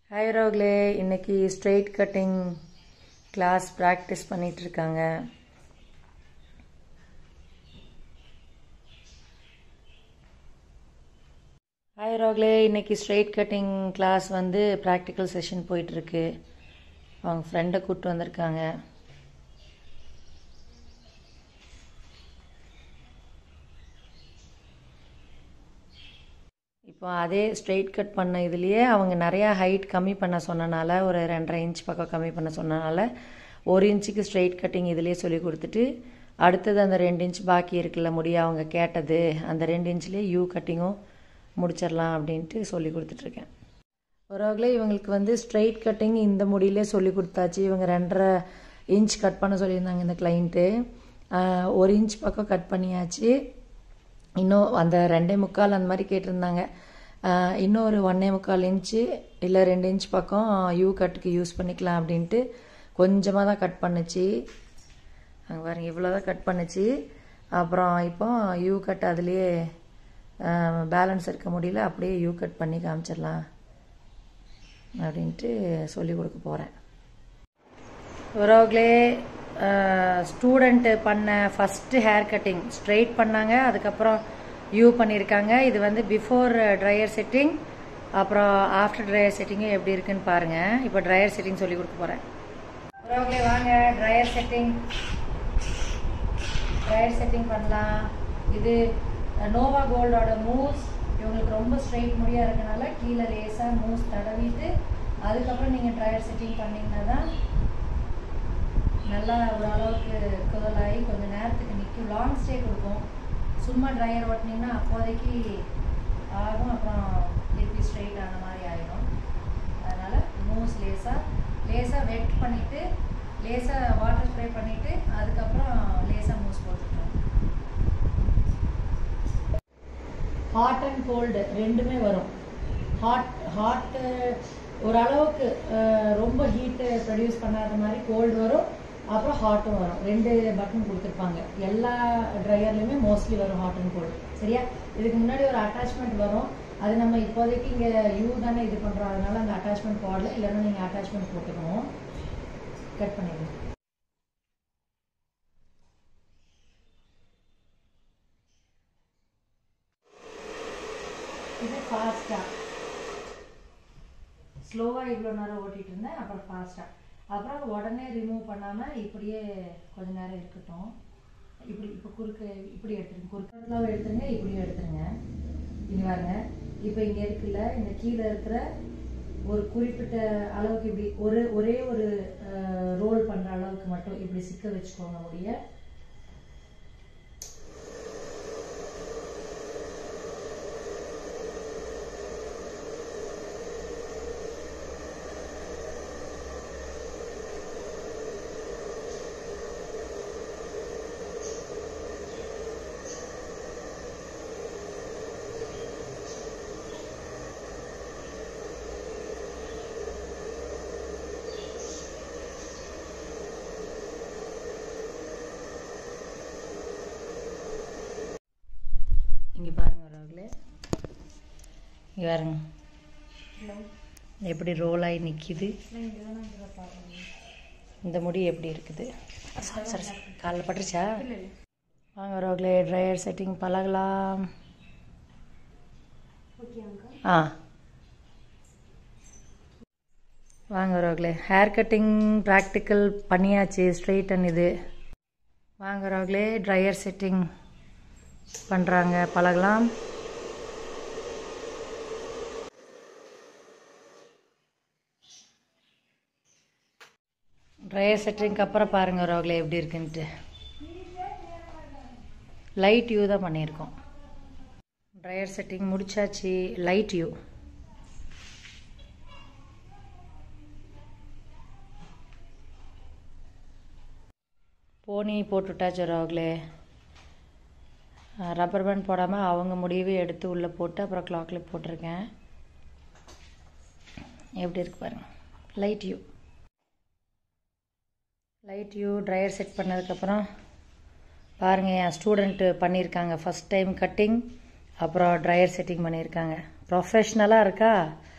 hi ரோக்லே இன்னைக்கு straight cutting class practice பண்ணிட்டு இருக்காங்க ஹாய் ரோக்லே இன்னைக்கு ஸ்ட்ரெயிட் கட்டிங் கிளாஸ் வந்து ப்ராக்டிக்கல் செஷன் போயிட்டுருக்கு அவங்க ஃப்ரெண்டை கூப்பிட்டு வந்திருக்காங்க இப்போ அதே ஸ்ட்ரெயிட் கட் பண்ண இதுலேயே அவங்க நிறையா ஹைட் கம்மி பண்ண சொன்னனால ஒரு ரெண்டரை இன்ச் பக்கம் கம்மி பண்ண சொன்னனால ஒரு இன்ச்சுக்கு ஸ்ட்ரெயிட் கட்டிங் இதுலேயே சொல்லி கொடுத்துட்டு அடுத்தது அந்த ரெண்டு இன்ச் பாக்கி இருக்குல்ல முடிய அவங்க கேட்டது அந்த ரெண்டு இன்ச்லேயே யூ கட்டிங்கும் முடிச்சிடலாம் அப்படின்ட்டு சொல்லி கொடுத்துட்ருக்கேன் ஒரு வகையில் இவங்களுக்கு வந்து ஸ்ட்ரெயிட் கட்டிங் இந்த முடியிலே சொல்லி கொடுத்தாச்சு இவங்க ரெண்டரை இன்ச் கட் பண்ண சொல்லியிருந்தாங்க இந்த கிளைண்ட்டு ஒரு இன்ச் பக்கம் கட் பண்ணியாச்சு இன்னும் அந்த ரெண்டே முக்கால் அந்த மாதிரி கேட்டிருந்தாங்க இன்னும் ஒரு ஒன்னே முக்கால் இன்ச்சு இல்லை ரெண்டு இன்ச் பக்கம் யூ கட்டுக்கு யூஸ் பண்ணிக்கலாம் அப்படின்ட்டு கொஞ்சமாக தான் கட் பண்ணுச்சு அங்கே பாருங்க இவ்வளோ தான் கட் பண்ணுச்சு அப்புறம் இப்போ யூ கட் அதுலேயே பேலன்ஸ் இருக்க முடியல அப்படியே யூ கட் பண்ணி காமிச்சிடலாம் அப்படின்ட்டு சொல்லி கொடுக்க போகிறேன் உறவுகளே ஸ்டூடெண்ட்டு பண்ண ஃபஸ்ட்டு ஹேர் கட்டிங் ஸ்ட்ரெயிட் பண்ணாங்க அதுக்கப்புறம் யூ பண்ணியிருக்காங்க இது வந்து பிஃபோர் ட்ரையர் செட்டிங் அப்புறம் ஆஃப்டர் ட்ரையர் செட்டிங்கும் எப்படி இருக்குன்னு பாருங்கள் இப்போ ட்ரையர் செட்டிங் சொல்லி கொடுக்க போகிறேன் உறவுகளே வாங்க ட்ரையர் செட்டிங் ட்ரையர் செட்டிங் பண்ணலாம் இது நோவா கோல்டோட மூஸ் இவங்களுக்கு ரொம்ப ஸ்ட்ரெயிட் முடியாக இருக்கனால கீழே லேசாக மூஸ் தடவிட்டு அதுக்கப்புறம் நீங்கள் ட்ரையர் செட்டிங் பண்ணிங்கன்னா தான் நல்லா ஓரளவுக்கு குதலாகி கொஞ்சம் நேரத்துக்கு நிற்கும் லாங் ஸ்டே கொடுக்கும் சும்மா ட்ரையர் ஓட்டினீங்கன்னா அப்போதைக்கு ஆகும் அப்புறம் திருப்பி ஸ்ட்ரெயிட் ஆன மாதிரி ஆகிடும் அதனால் மூஸ் லேசாக லேசாக வெட் பண்ணிவிட்டு லேசாக வாட்டர் ஸ்ப்ரே பண்ணிவிட்டு அதுக்கப்புறம் லேசாக மூஸ் போட்டுக்கலாம் ஹாட் அண்ட் கோல்டு ரெண்டுமே வரும் ஹாட் ஹாட்டு ஓரளவுக்கு ரொம்ப ஹீட்டு ப்ரொடியூஸ் பண்ணாத மாதிரி கோல்டு வரும் அப்புறம் ஹாட்டும் வரும் ரெண்டு பட்டன் கொடுத்துருப்பாங்க எல்லா ட்ரையர்லையுமே மோஸ்ட்லி வரும் ஹாட் அண்ட் கோல்டு சரியா இதுக்கு முன்னாடி ஒரு அட்டாச்மெண்ட் வரும் அது நம்ம இப்போதைக்கு இங்கே யூ தானே இது பண்ணுறோம் அதனால அந்த அட்டாச்மெண்ட் போடல இல்லைன்னா நீங்கள் அட்டாச்மெண்ட் போட்டுக்கணும் கட் பண்ணிடுங்க இது ஃபாஸ்ட்டாக ஸ்லோவாக இவ்வளோ நேரம் ஓட்டிகிட்டு இருந்தேன் அப்புறம் ஃபாஸ்ட்டாக அப்புறம் உடனே ரிமூவ் பண்ணாமல் இப்படியே கொஞ்ச நேரம் இருக்கட்டும் இப்படி இப்போ குறுக்க இப்படி எடுத்துருங்க குறுக்கத்தில் எடுத்துருங்க இப்படியும் எடுத்துருங்க இங்கே பாருங்க இப்போ இங்கே இருக்குல்ல இந்த கீழே இருக்கிற ஒரு குறிப்பிட்ட அளவுக்கு இப்படி ஒரு ஒரே ஒரு ரோல் பண்ணுற அளவுக்கு மட்டும் இப்படி சிக்க வச்சுக்கோங்க முடிய இங்கே பாருங்க ராகுலே இங்கே பாருங்க எப்படி ரோல் ஆகி நிற்கிது இந்த முடி எப்படி இருக்குது சரி சரி சரி காலில் பட்டுருச்சா வாங்க ரோக்லே ட்ரையர் செட்டிங் பழகலாம் ஆ வாங்க ரோக்லே ஹேர் கட்டிங் ப்ராக்டிக்கல் பண்ணியாச்சு ஸ்ட்ரெயிட் அண்ட் இது வாங்க ரோக்லே ட்ரையர் செட்டிங் பண்ணுறாங்க பழகலாம் ட்ரையர் செட்டிங்க்கு அப்புறம் பாருங்கள் ரோகில் எப்படி இருக்குன்ட்டு லைட் யூ தான் பண்ணியிருக்கோம் ட்ரையர் செட்டிங் முடிச்சாச்சு லைட் யூ போனி போட்டுவிட்டாச்சு ரோகிலே ரப்பர் பேண்ட் போடாமல் அவங்க முடிவை எடுத்து உள்ளே போட்டு அப்புறம் கிளாக்கில் போட்டிருக்கேன் எப்படி இருக்கு பாருங்கள் light U light U dryer set பண்ணதுக்கப்புறம் பாருங்கள் என் ஸ்டூடெண்ட்டு பண்ணியிருக்காங்க ஃபஸ்ட் டைம் கட்டிங் அப்புறம் ட்ரையர் செட்டிங் பண்ணியிருக்காங்க ப்ரொஃபஷ்னலாக இருக்கா